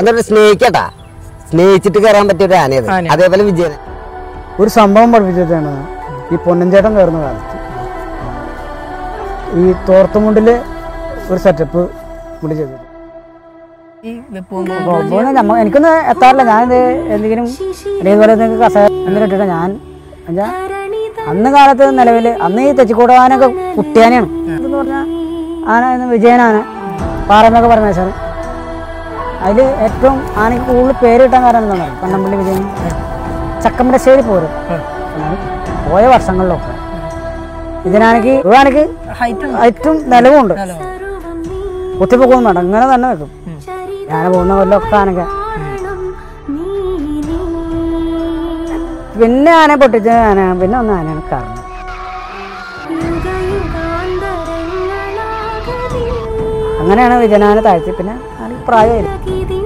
എന്നിട്ട് സ്നേഹിക്കട്ടാ സ്നേഹിച്ചിട്ട് കയറാൻ പറ്റിയ ഒരു ആനയത് ആന. അതേപോലെ വിജയൻ ഒരു സംഭവം പഠിപ്പിച്ചിട്ടാണ് ഈ പൊന്നഞ്ചേട്ടൻ കയറുന്ന കാലത്ത് ഈ തോർത്തുമുണ്ടില് ഒരു സെറ്റപ്പ് പുള്ളി ചെയ്തത് ഈ വെപ്പും അപ്പോൾ നമ്മ എനിക്കൊന്നും എത്താറില്ല ഞാനിത് എന്തെങ്കിലും ഇതേപോലെ എന്തെങ്കിലും കസ എന്തെങ്കിലും ഇട്ടിട്ട് ഞാൻ എന്നുവെച്ചാ അന്ന് കാലത്ത് നിലവിൽ അന്ന് ഈ തെച്ചിക്കോട് ആനൊക്കെ കുട്ടിയാനയാണ് എന്ന് പറഞ്ഞാൽ ആന എന്ന് വിജയനാന പാറമൊക്കെ പരമേശ്വരൻ അതിൽ ഏറ്റവും ആനയ്ക്ക് കൂടുതൽ പേര് കിട്ടാൻ കാരണം എന്താണെന്ന് അറിയാം കണ്ണമ്പള്ളി വിജയൻ ചക്കമ്പലശ്ശേരി പോരും ഞാൻ പോയ വർഷങ്ങളിലൊക്കെ ഇതിനാണെങ്കിൽ ഒരു ആനയ്ക്ക് ഹൈറ്റ് ഏറ്റവും നിലവുണ്ട് കുത്തിപ്പൊക്കൊന്നും വേണ്ട ഇങ്ങനെ തന്നെ വെക്കും ഞാൻ പോകുന്ന കൊല്ലമൊക്കെ ആനൊക്കെ പിന്നെ ആന പൊട്ടിച്ച ആന പിന്നെ ഒന്ന് ആനയാണ് കാരണം അങ്ങനെയാണ് വിജയനാന താഴ്ത്തി പിന്നെ ആനക്ക് പ്രായമായിരുന്നു